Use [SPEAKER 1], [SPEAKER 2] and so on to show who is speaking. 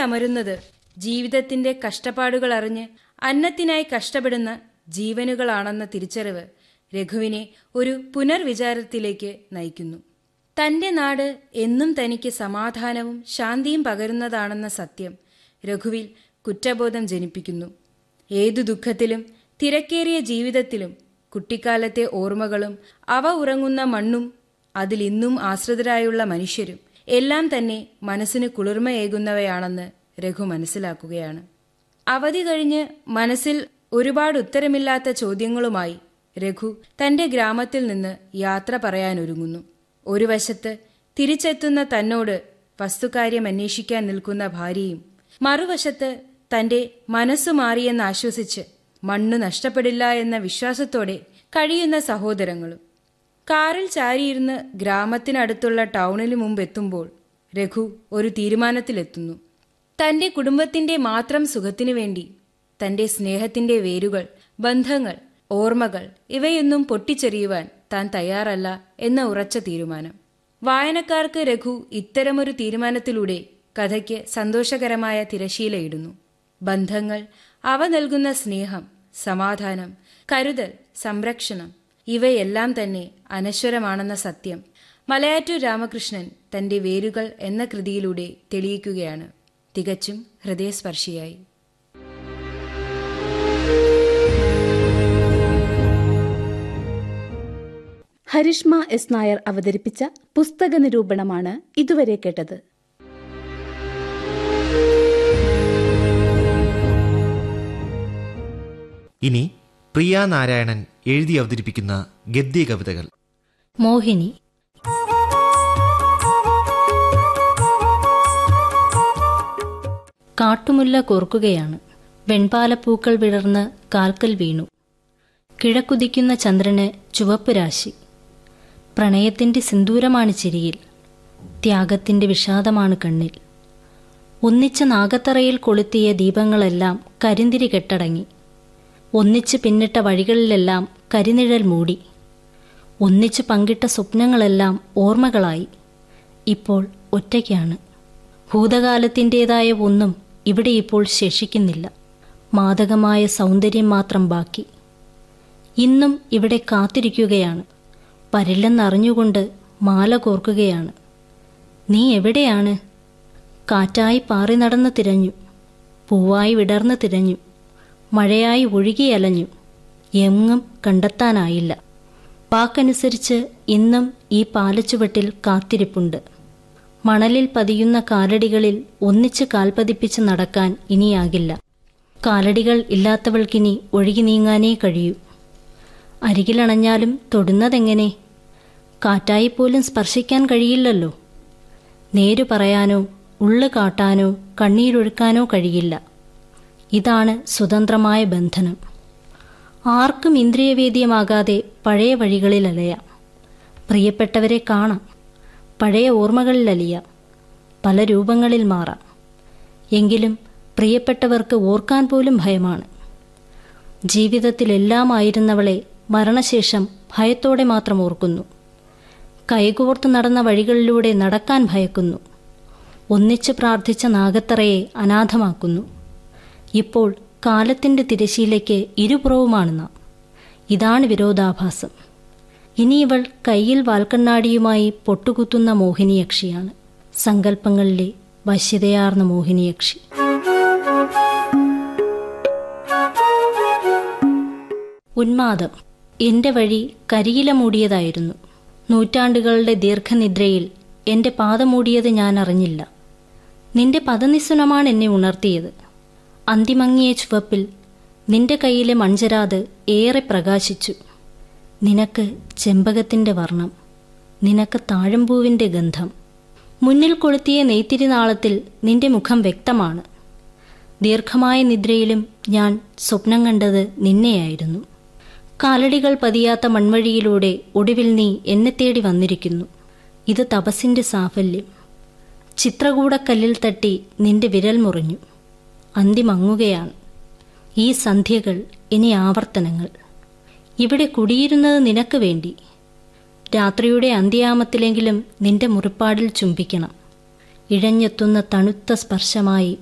[SPEAKER 1] അമരുന്നത് ജീവിതത്തിന്റെ കഷ്ടപ്പാടുകൾ അറിഞ്ഞ് അന്നത്തിനായി കഷ്ടപ്പെടുന്ന ജീവനുകളാണെന്ന തിരിച്ചറിവ് രഘുവിനെ ഒരു പുനർവിചാരത്തിലേക്ക് നയിക്കുന്നു തന്റെ നാട് എന്നും തനിക്ക് സമാധാനവും ശാന്തിയും പകരുന്നതാണെന്ന സത്യം രഘുവിൽ കുറ്റബോധം ജനിപ്പിക്കുന്നു ഏതു ദുഃഖത്തിലും തിരക്കേറിയ ജീവിതത്തിലും കുട്ടിക്കാലത്തെ ഓർമ്മകളും അവ ഉറങ്ങുന്ന മണ്ണും അതിൽ ഇന്നും ആശ്രിതരായുള്ള മനുഷ്യരും എല്ലാം തന്നെ മനസ്സിന് കുളിർമയേകുന്നവയാണെന്ന് രഘു മനസ്സിലാക്കുകയാണ് അവധി കഴിഞ്ഞ് മനസ്സിൽ ഒരുപാട് ഉത്തരമില്ലാത്ത ചോദ്യങ്ങളുമായി രഘു തന്റെ ഗ്രാമത്തിൽ നിന്ന് യാത്ര പറയാനൊരുങ്ങുന്നു ഒരു വശത്ത് തിരിച്ചെത്തുന്ന തന്നോട് വസ്തുകാര്യം അന്വേഷിക്കാൻ നിൽക്കുന്ന ഭാര്യയും മറുവശത്ത് തന്റെ മനസ്സു മാറിയെന്ന് ആശ്വസിച്ച് മണ്ണു നഷ്ടപ്പെടില്ല എന്ന വിശ്വാസത്തോടെ കഴിയുന്ന സഹോദരങ്ങളും കാറിൽ ചാരിയിരുന്ന് ഗ്രാമത്തിനടുത്തുള്ള ടൗണിന് മുമ്പ് എത്തുമ്പോൾ രഘു ഒരു തീരുമാനത്തിലെത്തുന്നു തന്റെ കുടുംബത്തിന്റെ മാത്രം സുഖത്തിനു വേണ്ടി തന്റെ സ്നേഹത്തിന്റെ വേരുകൾ ബന്ധങ്ങൾ ഓർമ്മകൾ ഇവയൊന്നും പൊട്ടിച്ചെറിയുവാൻ താൻ തയ്യാറല്ല എന്ന ഉറച്ച തീരുമാനം വായനക്കാർക്ക് രഘു ഇത്തരമൊരു തീരുമാനത്തിലൂടെ കഥയ്ക്ക് സന്തോഷകരമായ തിരശീലയിടുന്നു ബന്ധങ്ങൾ അവ നൽകുന്ന സ്നേഹം സമാധാനം കരുതൽ സംരക്ഷണം ഇവയെല്ലാം തന്നെ അനശ്വരമാണെന്ന സത്യം മലയാറ്റൂർ രാമകൃഷ്ണൻ തന്റെ വേരുകൾ എന്ന കൃതിയിലൂടെ തെളിയിക്കുകയാണ് തികച്ചും ഹൃദയസ്പർശിയായി
[SPEAKER 2] ഹരിഷ്മ എസ് നായർ അവതരിപ്പിച്ച പുസ്തക നിരൂപണമാണ് ഇതുവരെ കേട്ടത്
[SPEAKER 3] ഇനി പ്രിയ നാരായണൻ എഴുതി അവതരിപ്പിക്കുന്ന ഗദ്യ കവിതകൾ
[SPEAKER 4] മോഹിനി കാട്ടുമുല്ല കോർക്കുകയാണ് വെൺപാലപ്പൂക്കൾ വിടർന്ന് കാൽക്കൽ വീണു കിഴക്കുതിക്കുന്ന ചന്ദ്രന് ചുവപ്പ് രാശി പ്രണയത്തിന്റെ സിന്ദൂരമാണ് ചിരിയിൽ ത്യാഗത്തിന്റെ വിഷാദമാണ് കണ്ണിൽ ഒന്നിച്ച നാഗത്തറയിൽ കൊളുത്തിയ ദീപങ്ങളെല്ലാം കരിന്തിരി കെട്ടടങ്ങി ഒന്നിച്ച് പിന്നിട്ട വഴികളിലെല്ലാം കരിനിഴൽ മൂടി ഒന്നിച്ച് പങ്കിട്ട സ്വപ്നങ്ങളെല്ലാം ഓർമ്മകളായി ഇപ്പോൾ ഒറ്റയ്ക്കാണ് ഭൂതകാലത്തിൻ്റെതായ ഒന്നും ഇവിടെ ഇപ്പോൾ ശേഷിക്കുന്നില്ല മാദകമായ സൗന്ദര്യം മാത്രം ബാക്കി ഇന്നും ഇവിടെ കാത്തിരിക്കുകയാണ് പരില്ലെന്നറിഞ്ഞുകൊണ്ട് മാല കോർക്കുകയാണ് നീ എവിടെയാണ് കാറ്റായി പാറി നടന്ന് തിരഞ്ഞു പൂവായി വിടർന്ന് തിരഞ്ഞു മഴയായി ഒഴുകിയലഞ്ഞു എങ്ങും കണ്ടെത്താനായില്ല വാക്കനുസരിച്ച് ഇന്നും ഈ പാലച്ചുവട്ടിൽ കാത്തിരിപ്പുണ്ട് മണലിൽ പതിയുന്ന കാലടികളിൽ ഒന്നിച്ച് കാൽപതിപ്പിച്ച് നടക്കാൻ ഇനിയാകില്ല കാലടികൾ ഇല്ലാത്തവൾക്കിനി ഒഴുകി നീങ്ങാനേ കഴിയൂ അരികിലണഞ്ഞാലും തൊടുന്നതെങ്ങനെ കാറ്റായി പോലും സ്പർശിക്കാൻ കഴിയില്ലല്ലോ നേരു പറയാനോ ഉള്ളു കാട്ടാനോ കണ്ണീരൊഴുക്കാനോ കഴിയില്ല ഇതാണ് സ്വതന്ത്രമായ ബന്ധനം ആർക്കും ഇന്ദ്രിയവേദ്യമാകാതെ പഴയ വഴികളിൽ അലയാം പ്രിയപ്പെട്ടവരെ കാണാം പഴയ ഓർമ്മകളിൽ അലിയാം പല രൂപങ്ങളിൽ മാറാം എങ്കിലും പ്രിയപ്പെട്ടവർക്ക് ഓർക്കാൻ പോലും ഭയമാണ് ജീവിതത്തിലെല്ലാമായിരുന്നവളെ മരണശേഷം ഭയത്തോടെ മാത്രം ഓർക്കുന്നു കൈകോർത്ത് നടന്ന വഴികളിലൂടെ നടക്കാൻ ഭയക്കുന്നു ഒന്നിച്ച് പ്രാർത്ഥിച്ച നാഗത്തറയെ അനാഥമാക്കുന്നു ഇപ്പോൾ കാലത്തിന്റെ തിരശീലയ്ക്ക് ഇരുപുറവുമാണ് നാം ഇതാണ് വിരോധാഭാസം ഇനി ഇവൾ കയ്യിൽ വാൽക്കണ്ണാടിയുമായി പൊട്ടുകുത്തുന്ന മോഹിനിയക്ഷിയാണ് സങ്കല്പങ്ങളിലെ വശ്യതയാർന്ന മോഹിനിയക്ഷി ഉന്മാദം എന്റെ വഴി കരിയില മൂടിയതായിരുന്നു നൂറ്റാണ്ടുകളുടെ ദീർഘനിദ്രയിൽ എന്റെ പാത മൂടിയത് ഞാൻ അറിഞ്ഞില്ല നിന്റെ പദനിസ്വനമാണ് എന്നെ ഉണർത്തിയത് അന്തിമങ്ങിയ ചുവപ്പിൽ നിന്റെ കയ്യിലെ മൺചരാത് ഏറെ പ്രകാശിച്ചു നിനക്ക് ചെമ്പകത്തിന്റെ വർണ്ണം നിനക്ക് താഴമ്പൂവിന്റെ ഗന്ധം മുന്നിൽ കൊളുത്തിയ നെയ്ത്തിരിനാളത്തിൽ നിന്റെ മുഖം വ്യക്തമാണ് ദീർഘമായ നിദ്രയിലും ഞാൻ സ്വപ്നം കണ്ടത് നിന്നെയായിരുന്നു കാലടികൾ പതിയാത്ത മൺവഴിയിലൂടെ ഒടുവിൽ നീ എന്നെ തേടി വന്നിരിക്കുന്നു ഇത് തപസ്സിന്റെ സാഫല്യം ചിത്രകൂടക്കല്ലിൽ തട്ടി നിന്റെ വിരൽ മുറിഞ്ഞു അന്തിമങ്ങുകയാണ് ഈ സന്ധ്യകൾ ഇനി ആവർത്തനങ്ങൾ ഇവിടെ കുടിയിരുന്നത് നിനക്ക് വേണ്ടി രാത്രിയുടെ അന്ത്യാമത്തിലെങ്കിലും നിന്റെ മുറിപ്പാടിൽ ചുംബിക്കണം ഇഴഞ്ഞെത്തുന്ന തണുത്ത സ്പർശമായി